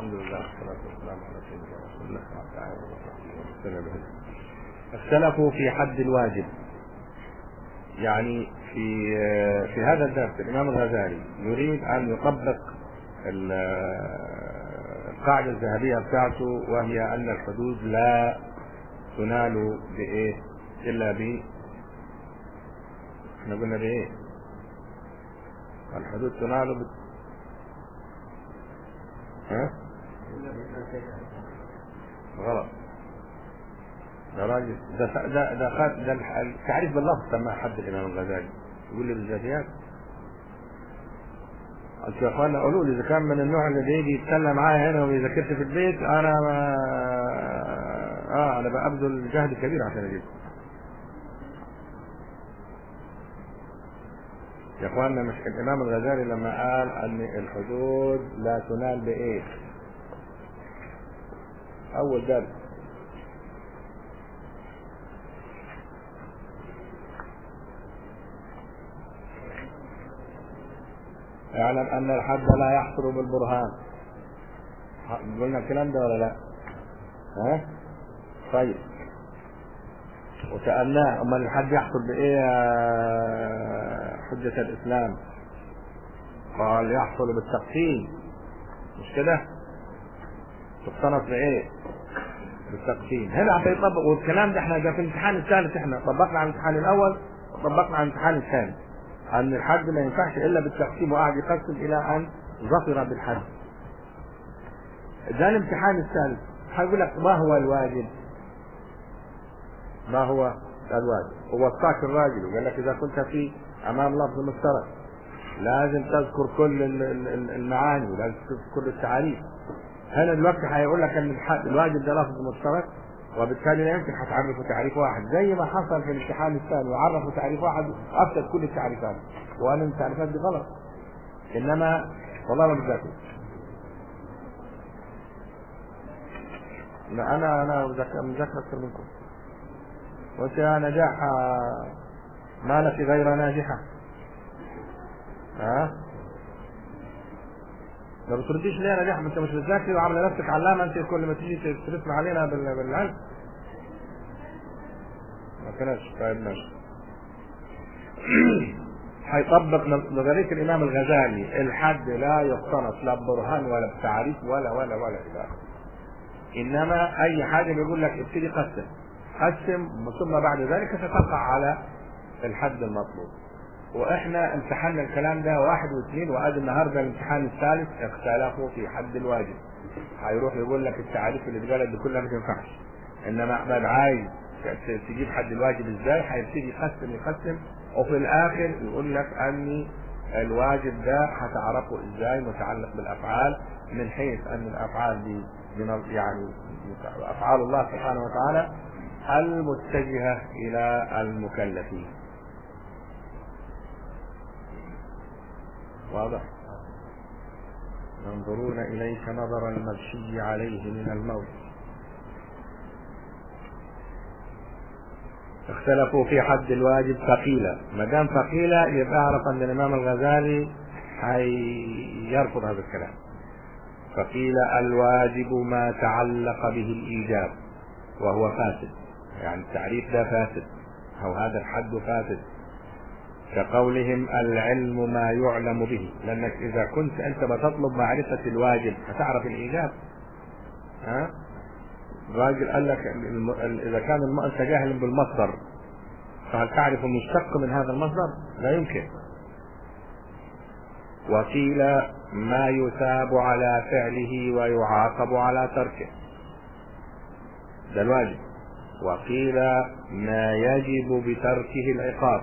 الحمد لله والصلاة والسلام على سيدنا رسول الله وعلى آله وصحبه وسلم اختلفوا في حد الواجب يعني في في هذا الدرس الإمام الغزالي يريد أن يطبق القاعدة الذهبية بتاعته وهي أن الحدود لا تنال بإيه؟ إلا ب احنا قلنا بإيه؟ الحدود تنال ب... ها؟ غلط ده راجل ده ده ده, خد ده التعريف باللفظ سماه حد الامام الغزالي يقول لي بالذاتيات قلت يا اخوانا قولوا لي اذا كان من النوع اللي بيجي يتكلم معايا هنا ويذاكرت في البيت انا ما اه انا ببذل جهد كبير عشان اجيب يا اخوانا مش الامام الغزالي لما قال ان الحدود لا تنال بايه اول درس اعلم ان الحد لا يحصل بالبرهان قلنا الكلام ده ولا لا ها طيب وسألناه امال الحد يحصل بايه يا حجة الاسلام قال يحصل بالتقسيم مش كده تقتنص بايه بالتقسيم هنا عشان يطبق والكلام ده احنا ده في الامتحان الثالث احنا طبقنا على الامتحان الاول وطبقنا على الامتحان الثاني ان الحد ما ينفعش الا بالتقسيم وقعد يقسم الى ان ظفر بالحد ده الامتحان الثالث هيقول لك ما هو الواجب ما هو الواجب ووصاك الراجل وقال لك اذا كنت في امام لفظ مشترك لازم تذكر كل المعاني ولازم تذكر كل التعاريف هنا دلوقتي هيقول لك ان الواجب ده لفظ مشترك وبالتالي لا يمكن هتعرفوا تعريف واحد زي ما حصل في الامتحان الثاني وعرفوا تعريف واحد افسد كل التعريفات وقال ان التعريفات دي غلط انما والله ما بذاكر لا انا انا مذاكر اكثر منكم وانت يا نجاح ما لك غير ناجحه ها ما بترديش ليه يا نجاح ما انت مش بتذاكر وعامله نفسك علامه انت كل ما تيجي تسمع علينا بالعلم ما كانش طيب ماشي هيطبق نظريه الامام الغزالي الحد لا يقتنص لا ببرهان ولا بتعريف ولا ولا ولا الى انما اي حاجه بيقول لك ابتدي قسم قسم ثم بعد ذلك ستقع على الحد المطلوب واحنا امتحنا الكلام ده واحد واثنين وادي النهارده الامتحان الثالث اختلفوا في حد الواجب هيروح يقول لك التعاريف اللي اتقالت دي كلها ما تنفعش انما احمد عايز تجيب حد الواجب ازاي هيبتدي يقسم يقسم وفي الاخر يقول لك اني الواجب ده هتعرفه ازاي متعلق بالافعال من حيث ان الافعال دي من يعني افعال الله سبحانه وتعالى المتجهه الى المكلفين واضح ينظرون إليك نظر المغشي عليه من الموت اختلفوا في حد الواجب ثقيلة ما دام ثقيلة يبقى اعرف ان الامام الغزالي هيرفض هذا الكلام فقيل الواجب ما تعلق به الايجاب وهو فاسد يعني التعريف ده فاسد او هذا الحد فاسد كقولهم العلم ما يعلم به لانك اذا كنت انت بتطلب معرفة الواجب هتعرف الايجاب ها الراجل قال لك اذا كان انت جاهل بالمصدر فهل تعرف المشتق من هذا المصدر لا يمكن وقيل ما يثاب على فعله ويعاقب على تركه ده الواجب وقيل ما يجب بتركه العقاب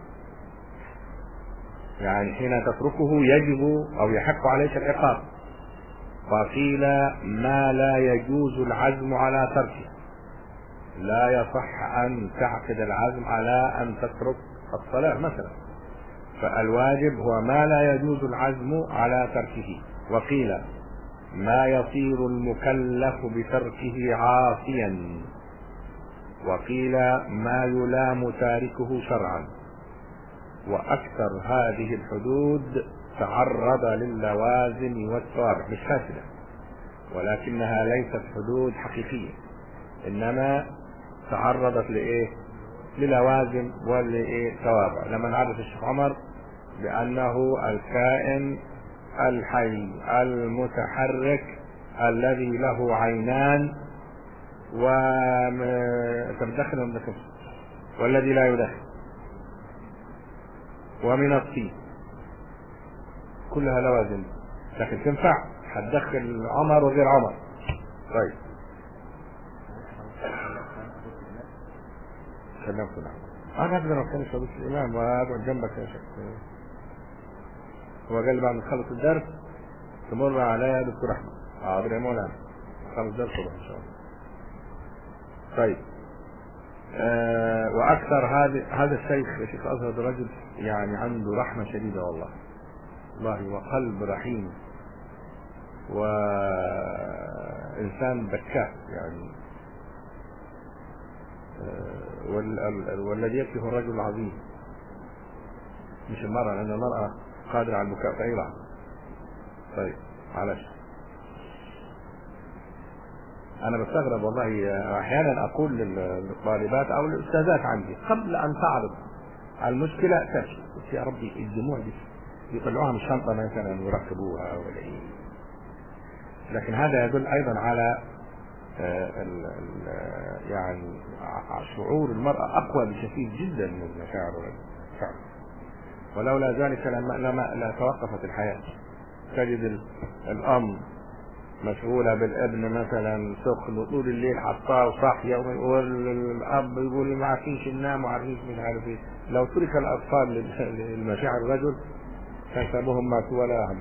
يعني حين تتركه يجب او يحق عليك العقاب وقيل ما لا يجوز العزم على تركه لا يصح ان تعقد العزم على ان تترك الصلاة مثلا فالواجب هو ما لا يجوز العزم على تركه وقيل ما يصير المكلف بتركه عاصيا وقيل ما يلام تاركه شرعا واكثر هذه الحدود تعرض للوازم والصوابع مش فاسده ولكنها ليست حدود حقيقية إنما تعرضت لإيه؟ للوازم ولإيه؟ توابع لما نعرف الشيخ عمر بأنه الكائن الحي المتحرك الذي له عينان و انت بتدخل ولا بتدخل؟ والذي لا يدخل ومن الطين كلها لوازم لكن تنفع هتدخل عمر وغير عمر طيب كلمت نعم انا اقدر اتكلم في الامام واقعد جنبك يا شيخ هو قال لي بعد ما تخلص الدرس تمر عليا دكتور احمد حاضر يا مولانا خلص درس ان شاء الله طيب آه واكثر هذا هذا الشيخ الشيخ ازهر رجل يعني عنده رحمه شديده والله والله وقلب رحيم وانسان بكاء يعني آه وال... والذي يكفي هو الرجل العظيم مش المرأة لأن المرأة قادرة على البكاء في أي لحظة طيب معلش انا بستغرب والله احيانا اقول للطالبات او الاستاذات عندي قبل ان تعرض المشكله تبكي قلت يا ربي الدموع دي يطلعوها من الشنطه مثلا ويركبوها ولا ايه لكن هذا يدل ايضا على ال ال يعني شعور المرأة أقوى بكثير جدا من مشاعر الرجل فعلا ولولا ذلك لما لما لا توقفت الحياة تجد الأم مشغوله بالابن مثلا سخن وطول الليل حطاه وصاحيه والاب يقول ما عارفينش ننام وعارفينش مش عارف ايه لو ترك الاطفال لمشاعر الرجل كان سابوهم ماتوا ولا هم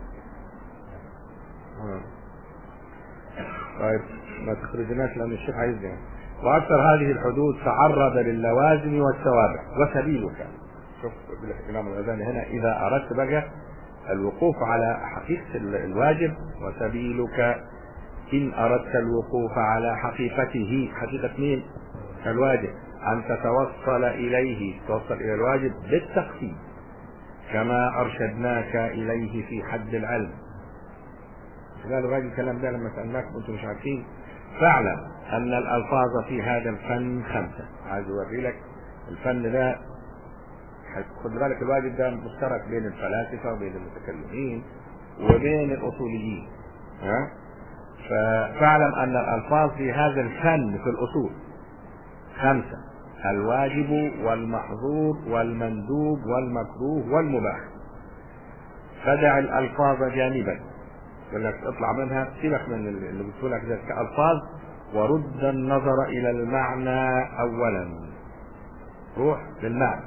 طيب ما تخرجناش لان الشيخ عايزنا واكثر هذه الحدود تعرض للوازم والتوابع وسبيلك شوف الامام الغزالي هنا اذا اردت بقى الوقوف على حقيقة الواجب وسبيلك إن أردت الوقوف على حقيقته حقيقة مين؟ الواجب أن تتوصل إليه توصل إلى الواجب بالتقسيم كما أرشدناك إليه في حد العلم قال الراجل الكلام ده لما سألناكم أنتم مش عارفين فاعلم أن الألفاظ في هذا الفن خمسة عايز أوري لك الفن ده خد بالك الواجب ده مشترك بين الفلاسفة وبين المتكلمين وبين الأصوليين ها فاعلم أن الألفاظ في هذا الفن في الأصول خمسة الواجب والمحظور والمندوب والمكروه والمباح فدع الألفاظ جانبا يقول لك اطلع منها سيبك من اللي بتقول لك ده كألفاظ ورد النظر إلى المعنى أولا روح للمعنى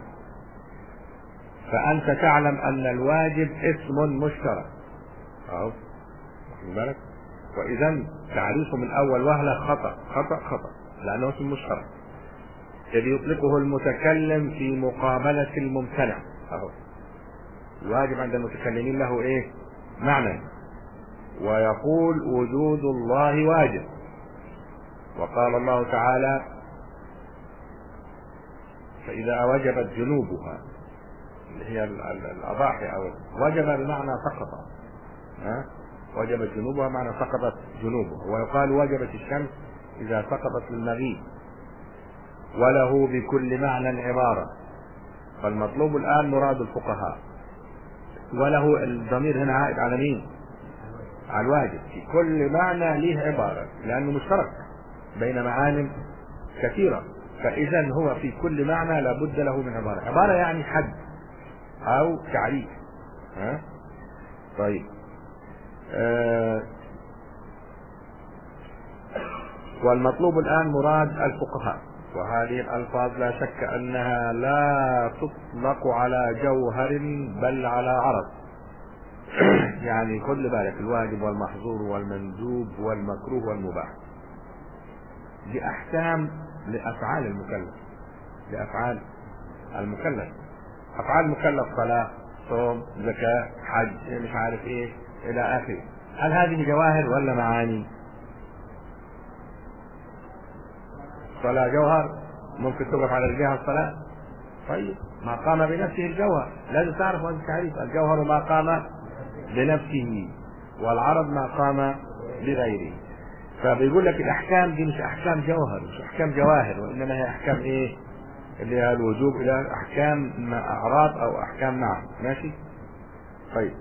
فأنت تعلم أن الواجب اسم مشترك أهو واخد بالك وإذا تعريفه من أول وهلة خطأ خطأ خطأ لأنه اسم مشترك إذ يطلقه المتكلم في مقابلة الممتنع أهو الواجب عند المتكلمين له إيه؟ معنى ويقول وجود الله واجب وقال الله تعالى فإذا وجبت جنوبها اللي هي الأضاحي أو وجب بمعنى سقط ها وجبت جنوبها معنى سقطت جنوبها ويقال وجبت الشمس إذا سقطت للمغيب وله بكل معنى عبارة فالمطلوب الآن مراد الفقهاء وله الضمير هنا عائد على مين؟ على الواجب في كل معنى ليه عبارة لأنه مشترك بين معان كثيرة فإذا هو في كل معنى لابد له من عبارة عبارة يعني حد أو تعريف ها طيب آه والمطلوب الآن مراد الفقهاء وهذه الألفاظ لا شك أنها لا تطلق على جوهر بل على عرض يعني خد بالك الواجب والمحظور والمندوب والمكروه والمباح دي أحكام لأفعال المكلف لأفعال المكلف أفعال المكلف صلاة صوم زكاة حج مش عارف إيه إلى آخره هل هذه جواهر ولا معاني؟ الصلاة جوهر ممكن تقف على رجلها الصلاة طيب ما قام بنفسه الجوهر لازم تعرف هذا التعريف الجوهر ما قام بنفسه والعرض ما قام بغيره فبيقول لك الاحكام دي مش احكام جوهر مش احكام جواهر وانما هي احكام ايه اللي هي الوجوب الى احكام اعراض او احكام نعم ماشي طيب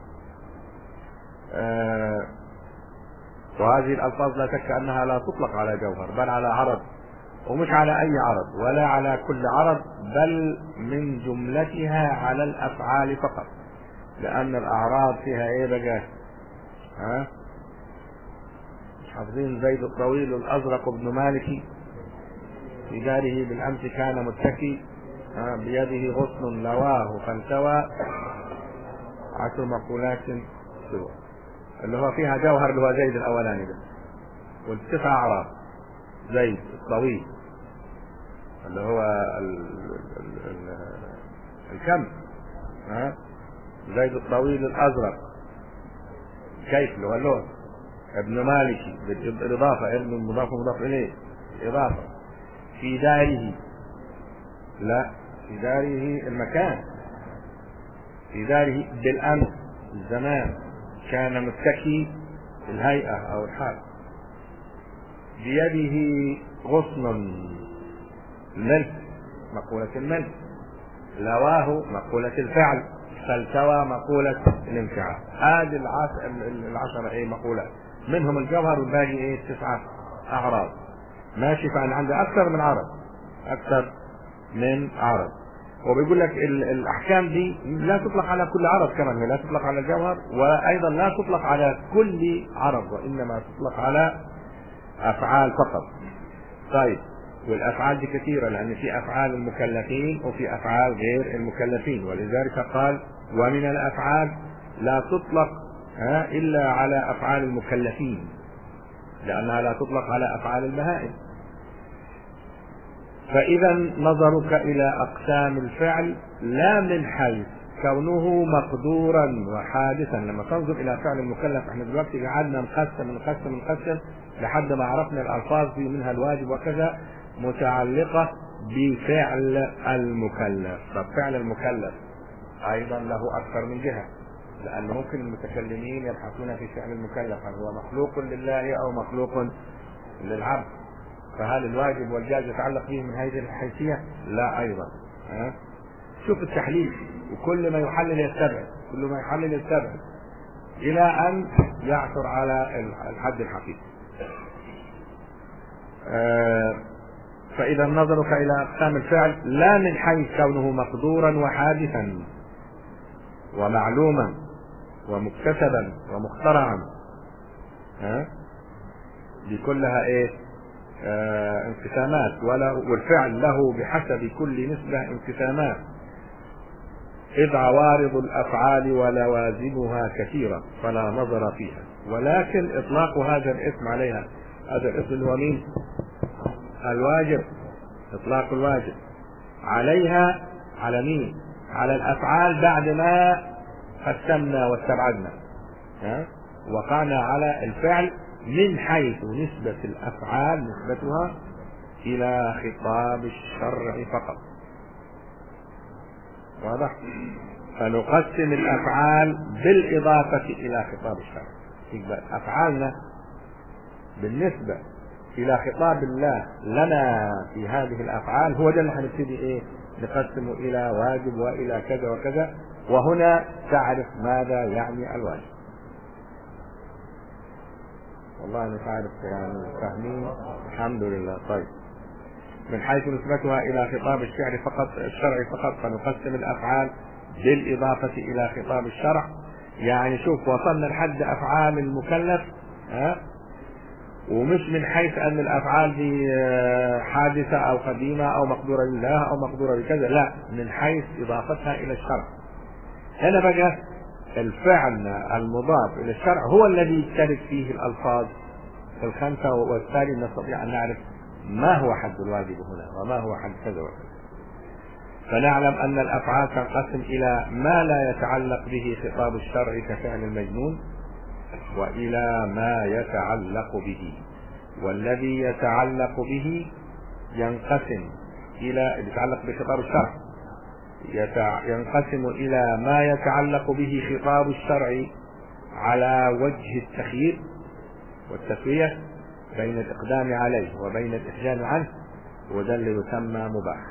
آه وهذه الالفاظ لا شك انها لا تطلق على جوهر بل على عرض ومش على اي عرض ولا على كل عرض بل من جملتها على الافعال فقط لان الاعراض فيها ايه بقى ها مش حافظين زيد الطويل الازرق بن مالك في داره بالامس كان متكي ها بيده غصن لواه فانتوى عشر مقولات سوى اللي هو فيها جوهر اللي هو زيد الاولاني ده والتسع اعراض زيد الطويل اللي هو ال ال ال الكم ها زيد الطويل الازرق كيف اللي هو اللون ابن مالكي بالاضافه ابن مضاف مضاف اليه اضافه في داره لا في داره المكان في داره بالامس الزمان كان متكي الهيئه او الحال بيده غصن الملك مقولة الملك لواه مقولة الفعل فالتوى مقولة الانفعال هذه العشرة ايه مقولات منهم الجوهر والباقي ايه تسعة اعراض ماشي فانا عندي اكثر من عرض اكثر من عرض وبيقول لك الاحكام دي لا تطلق على كل عرض كمان هي لا تطلق على الجوهر وايضا لا تطلق على كل عرض وانما تطلق على افعال فقط طيب والافعال دي كثيره لان في افعال المكلفين وفي افعال غير المكلفين ولذلك قال ومن الافعال لا تطلق ها الا على افعال المكلفين لانها لا تطلق على افعال البهائم فاذا نظرك الى اقسام الفعل لا من حيث كونه مقدورا وحادثا لما تنظر الى فعل المكلف احنا دلوقتي قعدنا نقسم نقسم نقسم لحد ما عرفنا الالفاظ دي منها الواجب وكذا متعلقة بفعل المكلف طب فعل المكلف أيضا له أكثر من جهة لأن ممكن المتكلمين يبحثون في فعل المكلف هل هو مخلوق لله أو مخلوق للعبد فهل الواجب والجائز يتعلق به من هذه الحيثية؟ لا أيضا ها؟ شوف التحليل وكل ما يحلل يستبعد كل ما يحلل يستبعد إلى أن يعثر على الحد الحقيقي آه فإذا نظرك إلى أقسام الفعل لا من حيث كونه مقدورا وحادثا ومعلوما ومكتسبا ومخترعا ها دي كلها ايه آه انقسامات وله والفعل له بحسب كل نسبة انقسامات إذ عوارض الأفعال ولوازمها كثيرة فلا نظر فيها ولكن إطلاق هذا الاسم عليها هذا الاسم هو مين؟ الواجب إطلاق الواجب عليها على مين؟ على الأفعال بعد ما قسمنا واستبعدنا ها؟ وقعنا على الفعل من حيث نسبة الأفعال نسبتها إلى خطاب الشرع فقط واضح؟ فنقسم الأفعال بالإضافة إلى خطاب الشرع يبقى أفعالنا بالنسبة إلى خطاب الله لنا في هذه الأفعال هو ده اللي هنبتدي إيه؟ نقسمه إلى واجب وإلى كذا وكذا وهنا تعرف ماذا يعني الواجب. والله مش عارف يعني فاهمين الحمد لله طيب. من حيث نسبتها إلى خطاب الشعر فقط الشرع فقط فنقسم الأفعال بالإضافة إلى خطاب الشرع يعني شوف وصلنا لحد أفعال المكلف ها ومش من حيث ان الافعال دي حادثه او قديمه او مقدوره لله او مقدوره لكذا لا من حيث اضافتها الى الشرع هنا بقى الفعل المضاف الى الشرع هو الذي يشترك فيه الالفاظ الخمسه وبالتالي نستطيع ان نعرف ما هو حد الواجب هنا وما هو حد كذا وكذا فنعلم ان الافعال تنقسم الى ما لا يتعلق به خطاب الشرع كفعل المجنون والى ما يتعلق به والذي يتعلق به ينقسم الى يتعلق بخطاب الشرع يتع... ينقسم الى ما يتعلق به خطاب الشرع على وجه التخيير والتسوية بين الإقدام عليه وبين الإحجام عنه وده اللي يسمى مباح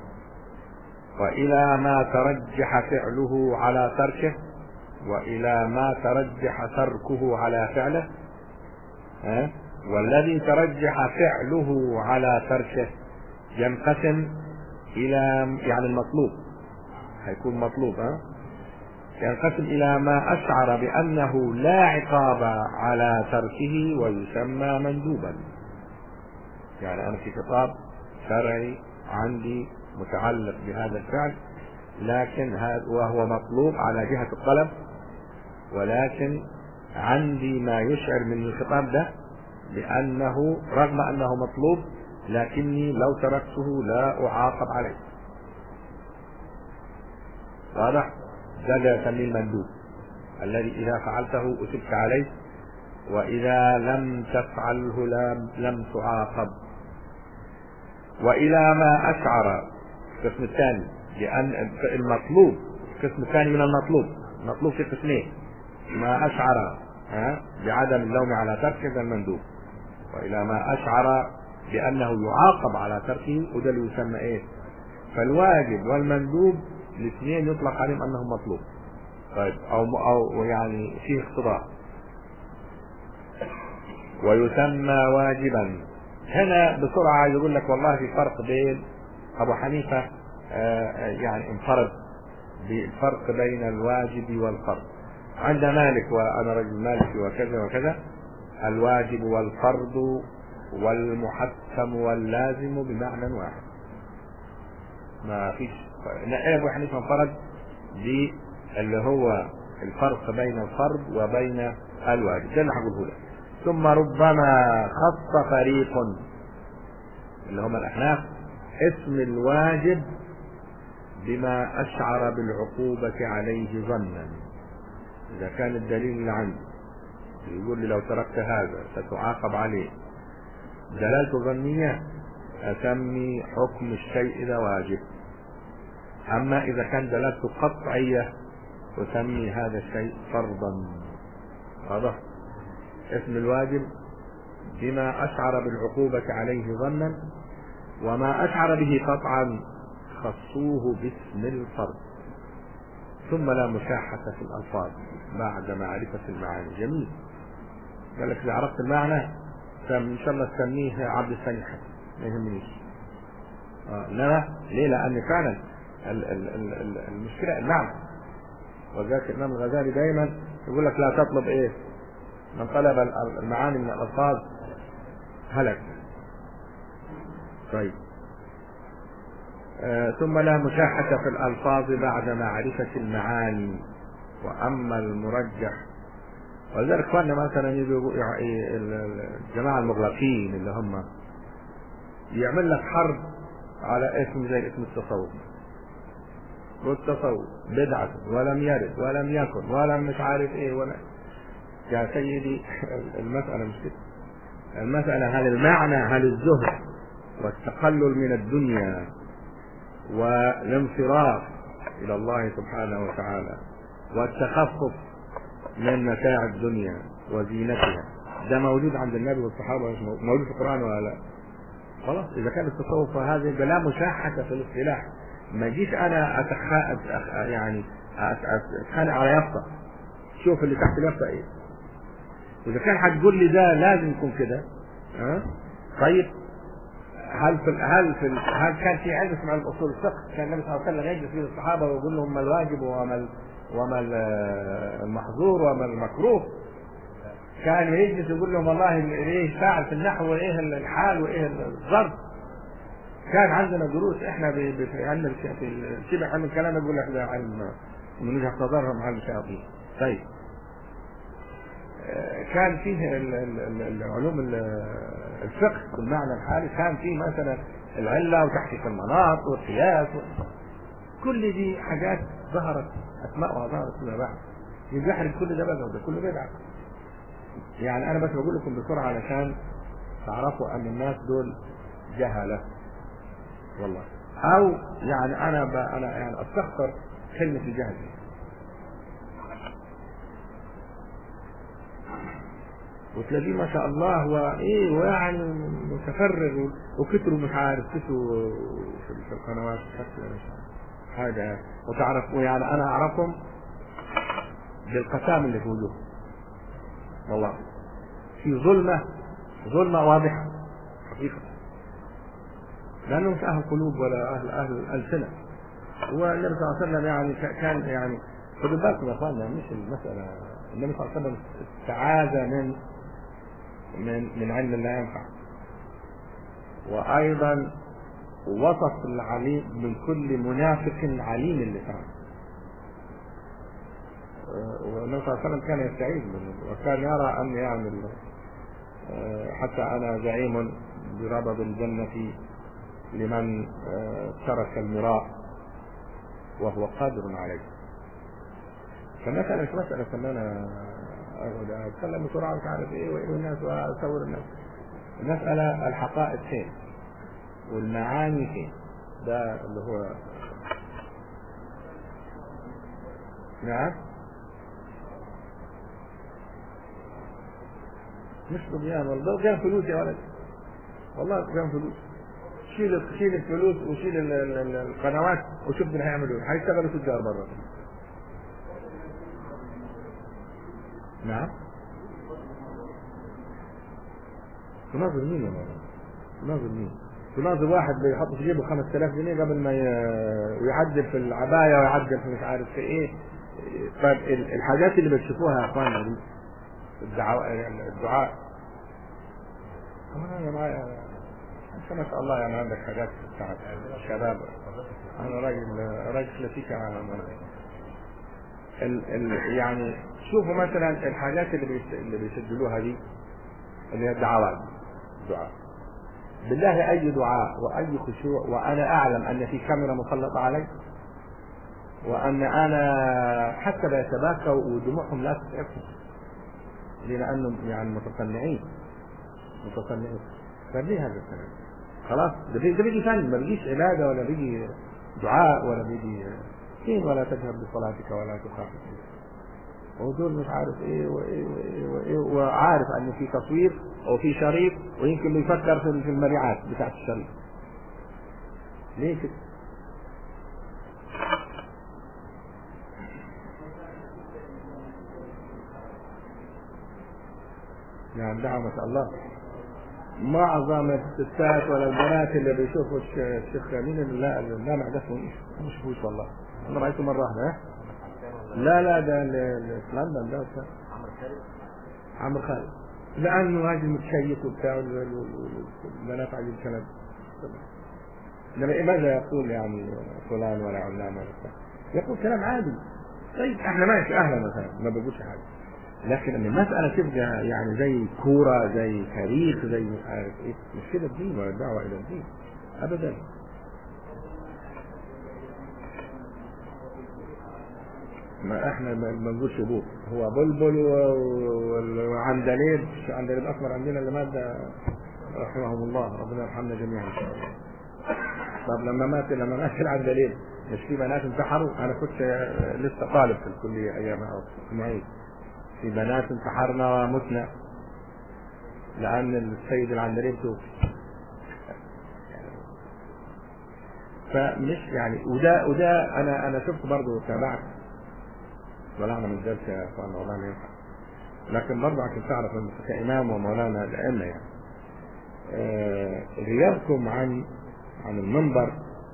وإلى ما ترجح فعله على تركه وإلى ما ترجح تركه على فعله ها والذي ترجح فعله على تركه ينقسم إلى يعني المطلوب هيكون مطلوب ها ينقسم إلى ما أشعر بأنه لا عقاب على تركه ويسمى مندوبا يعني أنا في خطاب شرعي عندي متعلق بهذا الفعل لكن هذا وهو مطلوب على جهة الطلب ولكن عندي ما يشعر من الخطاب ده بأنه رغم أنه مطلوب لكني لو تركته لا أعاقب عليه واضح؟ ده اللي يسميه المندوب الذي إذا فعلته أثبت عليه وإذا لم تفعله لم, لم تعاقب وإلى ما أشعر القسم الثاني لأن المطلوب القسم الثاني من المطلوب المطلوب في قسمين ما أشعر ها بعدم اللوم على تركه ده المندوب وإلى ما أشعر بأنه يعاقب على تركه وده اللي يسمى إيه؟ فالواجب والمندوب الاثنين يطلق عليهم أنهم مطلوب طيب أو أو يعني فيه اقتضاء ويسمى واجبا هنا بسرعة عايز أقول لك والله في فرق بين أبو حنيفة يعني انفرد بالفرق بين الواجب والفرض عند مالك وأنا رجل مالكي وكذا وكذا الواجب والفرض والمحتم واللازم بمعنى واحد ما فيش ابو حنيفه انفرد اللي هو الفرق بين الفرض وبين الواجب ده اللي هقوله لك ثم ربما خص فريق اللي هم الاحناف اسم الواجب بما اشعر بالعقوبة عليه ظنا اذا كان الدليل اللي عندي يقول لي لو تركت هذا ستعاقب عليه دلالته ظنية اسمي حكم الشيء ده واجب اما اذا كان دلالته قطعية اسمي هذا الشيء فرضا واضح اسم الواجب بما اشعر بالعقوبة عليه ظنا وما اشعر به قطعا خصوه باسم الفرض ثم لا مشاحة في الألفاظ بعد معرفة المعاني جميل قال لك إذا عرفت المعنى إن شاء الله تسميه عبد السميع ما يهمنيش آه إنما ليه؟ لأن فعلا ال ال ال المشكلة المعنى وذلك الإمام الغزالي دايما يقول لك لا تطلب إيه؟ من طلب المعاني من الألفاظ هلك طيب آه ثم لا مشاحة في الألفاظ بعد معرفة المعاني وأما المرجح ولذلك اخواننا مثلا يجوا الجماعة المغلقين اللي هم يعمل لك حرب على اسم زي اسم التصوف والتصوف بدعة ولم يرد ولم يكن ولم مش عارف ايه ولا يا سيدي المسألة مش كده المسألة هل المعنى هل الزهد والتقلل من الدنيا والانصراف إلى الله سبحانه وتعالى والتخفف من متاع الدنيا وزينتها ده موجود عند النبي والصحابة مش موجود في القرآن ولا لا خلاص إذا كان التصوف هذا يبقى لا مشاحة في الاصطلاح ما جيش أنا أتخ... أتخ... يعني أتخانق على يافطة شوف اللي تحت اليافطة إيه وإذا كان هتقول لي ده لازم يكون كده ها طيب هل في هل في هل كان في علم اسمه الاصول الفقه كان النبي صلى الله عليه وسلم يجلس فيه الصحابه ويقول لهم ما الواجب وما وما المحظور وما المكروه كان يجلس يقول لهم والله ايه فاعل في النحو وايه الحال وايه الظرف كان عندنا دروس احنا في علم في شبه علم الكلام يقول لك ده علم من وجهه نظرهم علم الشياطين طيب كان فيه العلوم الفقه بالمعنى الحالي كان فيه مثلا العله وتحقيق المناط والقياس كل دي حاجات ظهرت اسماءها ظهرت فيما بعد يجحر كل ده بقى وده كله بدعه يعني انا بس بقول لكم بسرعه علشان تعرفوا ان الناس دول جهله والله او يعني انا ب... انا يعني استخسر كلمه الجهل دي وتلاقيه ما شاء الله وايه ويعني متفرغ وكتروا مش عارف كتروا في القنوات حاجه وتعرف يعني انا اعرفهم بالقسام اللي في وجوههم والله في ظلمه ظلمه واضحه حقيقه لانه مش اهل قلوب ولا اهل اهل السنه والنبي صلى الله عليه وسلم يعني كان يعني خدوا بالكم يا اخواننا مش المساله النبي صلى الله عليه وسلم استعاذ من من من علم لا ينفع وايضا وصف العليم من كل منافق عليم اللسان والنبي صلى الله عليه وسلم كان يستعيذ منه وكان يرى ان يعمل حتى انا زعيم بربض الجنة لمن ترك المراء وهو قادر عليه فمثلا مش مسألة ان انا اقعد اتكلم بسرعة مش عارف ايه وايه الناس واصور الناس المسألة الحقائق فين والمعاني فين ده اللي هو نعم مش طغيان والله طغيان فلوس يا ولد والله طغيان فلوس شيل شيل الفلوس وشيل ال- ال- ال- القنوات وشوف اللي هيعملوا ايه هيشتغلوا تجار بره نعم تناظر مين يا مولانا؟ تناظر مين؟ تناظر واحد بيحط في جيبه 5000 جنيه قبل ما ي- ويعدل في العبايه ويعدل في مش عارف في ايه طيب ال- الحاجات اللي بتشوفوها يا اخوانا دي الدعاء الدعاء انا معايا انت ما شاء الله يعني عندك حاجات بتاعت الشباب انا راجل راجل كلاسيكي على ال ال يعني شوفوا مثلا الحاجات اللي بيس اللي بيسجلوها دي اللي هي الدعوات دعاء بالله اي دعاء واي خشوع وانا اعلم ان في كاميرا مسلطه علي وان انا حتى بيتباكوا ودموعهم لا تسعفهم لانهم يعني متصنعين متصنعين فليه هذا الكلام خلاص ده بيجي, ده بيجي فن ما بيجيش عباده ولا بيجي دعاء ولا بيجي فين ولا تجهر بصلاتك ولا تخافت ودول مش عارف ايه وايه وايه وايه وعارف ان في تصوير او في شريط ويمكن بيفكر في في المبيعات بتاعت الشريط ليه كده؟ نعم دعوة ما شاء الله معظم الستات ولا البنات اللي بيشوفوا الش- الشيخ مين اللي لا اللامع ده اسمه ايه؟ ما شفتوش والله انا رايته مره واحده ها؟ لا لا ده ال- ال- في لندن ده وبتاع. عمرو خالد لانه راجل متشيك وبتاع وال- وال- وال- والبنات عايزين كلام انما ماذا يقول يعني فلان ولا علان ولا بتاع يقول كلام عادي طيب احنا ماشي اهلا مثلا ما بقولش حاجه لكن ان المساله تبقى يعني زي كوره زي تاريخ زي مش عارف ايه مش كده الدين ولا الدعوه الى الدين ابدا ما احنا ما ما نقولش بوق هو بلبل و- و- وعندليب عندليب الاصفر عندنا اللي مات ده رحمهم الله ربنا يرحمنا جميعا ان شاء الله طب لما مات لما مات العندليب مش في بنات انتحروا انا كنت لسه طالب في الكليه ايامها او في المعيد في بنات انتحرنا ومتنا لان السيد العندليب توفي فمش يعني وده وده انا انا شفت برضه تابعت طلعنا من ذلك يا اخوانا والله ما ينفع لكن برضه عشان تعرف ان كامام ومولانا الائمه يعني آه، غيابكم عن عن المنبر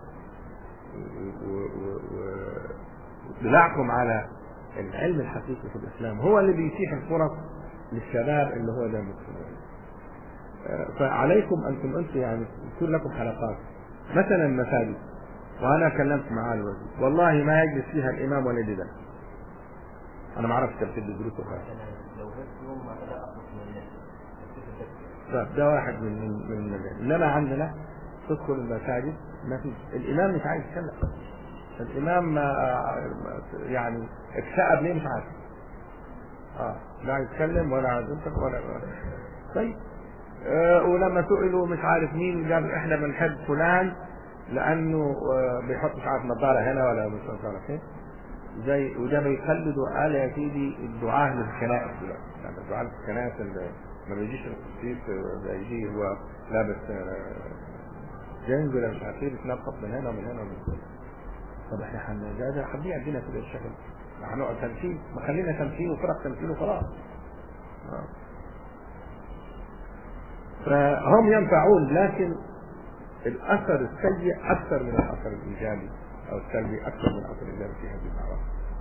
واطلاعكم على العلم الحقيقي في الاسلام هو اللي بيتيح الفرص للشباب اللي هو ده المسلمين آه، فعليكم انتم انتم يعني يكون لكم حلقات مثلا المساجد وانا كلمت معاه الوزير والله ما يجلس فيها الامام ولا ده انا ما اعرفش ترتيب الدروس ولا لو غبت يوم لا اخلص من الناس طيب ده واحد من من من المجال انما عندنا تدخل المساجد ما فيش الامام مش عايز يتكلم الامام ما- يعني اكتئب ليه مش عارف اه لا عايز يتكلم ولا عايز ينطق ولا ولا طيب آه ولما سئلوا مش عارف مين قال احنا بنحب فلان لانه آه بيحط مش عارف نظاره هنا ولا مش نظاره فين زي وده بيقلدوا قال يا سيدي الدعاة للكنائس دلوقتي يعني الدعاة للكنائس اللي ما بيجيش القسيس بيجي هو لابس آه، جنز ولا مش عارف ايه بيتنطط من هنا ومن هنا ومن هنا طب احنا حن ده ده هنضيع الدنيا كده الشكل هنقعد تمثيل ما خلينا تمثيل وفرق تمثيل وخلاص آه. فهم ينفعون لكن الاثر السيء اكثر من الاثر الايجابي او السلبي اكثر من الاثر الايجابي في هذه الدعوه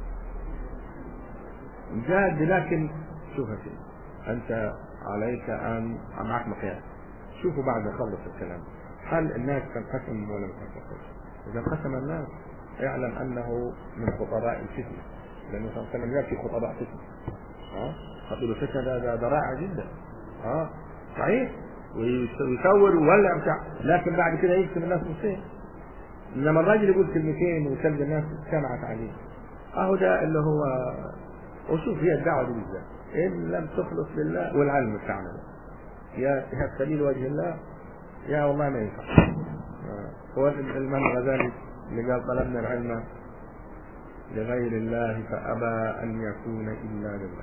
جاد لكن شوف يا سيدي انت عليك ان معك مقياس شوفوا بعد ما اخلص الكلام هل الناس تنقسم ولا ما تنقسمش؟ اذا انقسم الناس اعلم انه من خطباء الفتنه لانه صلى الله عليه وسلم ياتي خطباء فتنه ها خطيب الفتنه ده ده, ده رائع جدا ها صحيح ويس- ويصور ويولع بتاع لكن بعد كده يقسم الناس نصين انما الراجل يقول كلمتين ويخلي الناس سمعت عليه اهو ده اللي هو وشوف هي الدعوه دي بالذات ان لم تخلص لله والعلم بتاعنا ده. يا يا سبيل وجه الله يا والله ما ينفع آه. هو الامام الغزالي اللي قال طلبنا العلم لغير الله فابى ان يكون الا لله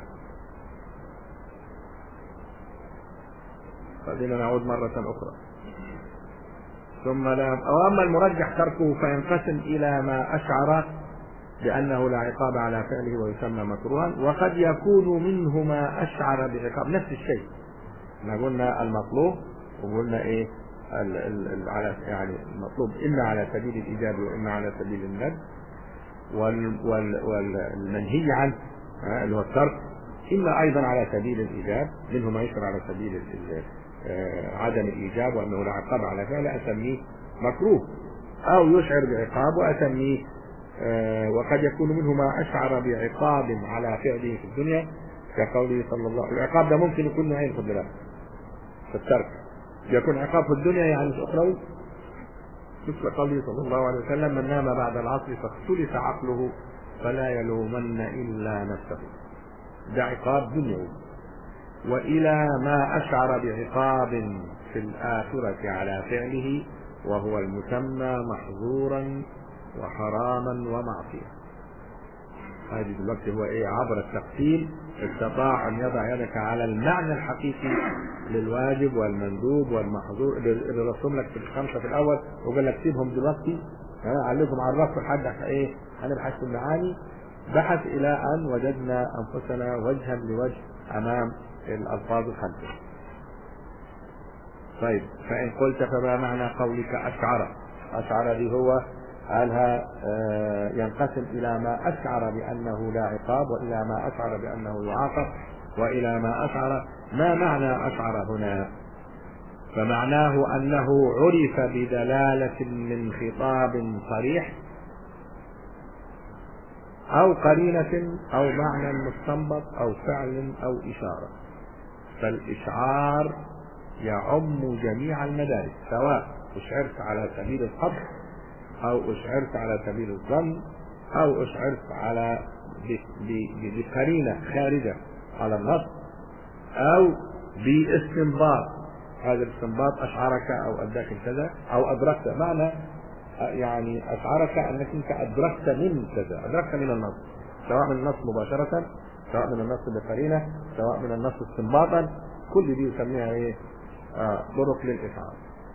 بعدين نعود مرة أخرى ثم لا أو أما المرجح تركه فينقسم إلى ما أشعر بأنه لا عقاب على فعله ويسمى مكروها وقد يكون منه ما أشعر بعقاب نفس الشيء احنا قلنا المطلوب وقلنا إيه ال ال ال على يعني المطلوب إما على سبيل الإيجاب وإما على سبيل الندب وال وال والمنهي عنه ها، اللي هو الترك إما أيضا على سبيل الإيجاب منه ما يشرع على سبيل ال- ال- آه، عدم الإيجاب وأنه لا عقاب على فعله أسميه مكروه أو يشعر بعقاب وأسميه آه، وقد يكون منه ما أشعر بعقاب على فعله في الدنيا كقوله صلى الله عليه وسلم العقاب ده ممكن يكون نوعين خد بالك في الترك يكون عقاب في الدنيا يعني مش أخروي مثل قوله صلى الله عليه وسلم من نام بعد العصر فاختلف عقله فلا يلومن إلا نفسه ده عقاب دنيوي وإلى ما أشعر بعقاب في الآخرة على فعله وهو المسمى محظورا وحراما ومعصية هذه دلوقتي هو ايه عبر التقسيم استطاع ان يضع يدك على المعنى الحقيقي للواجب والمندوب والمحظور اللي اللي رسم لك في الخمسه في الاول وقال لك سيبهم دلوقتي ها علمهم على الرف لحد ايه هنبحث في المعاني بحث الى ان وجدنا انفسنا وجها لوجه امام الالفاظ الخمسه. طيب فان قلت فما معنى قولك اشعر؟ اشعر دي هو قالها آه، ينقسم إلى ما أشعر بأنه لا عقاب وإلى ما أشعر بأنه يعاقب وإلى ما أشعر ما معنى أشعر هنا فمعناه أنه عرف بدلالة من خطاب صريح أو قرينة أو معنى مستنبط أو فعل أو إشارة فالإشعار يعم جميع المدارس سواء أشعرت على سبيل القصد أو أشعرت على سبيل الظن أو أشعرت على ب- ب- بقرينة خارجة على النص أو باستنباط هذا الاستنباط أشعرك أو أداك كذا أو أدركت معنى يعني أشعرك أنك أنت أدركت من كذا أدركت من النص سواء من النص مباشرة سواء من النص بقرينة سواء من النص استنباطا كل دي يسميها إيه؟ آه طرق للإشعار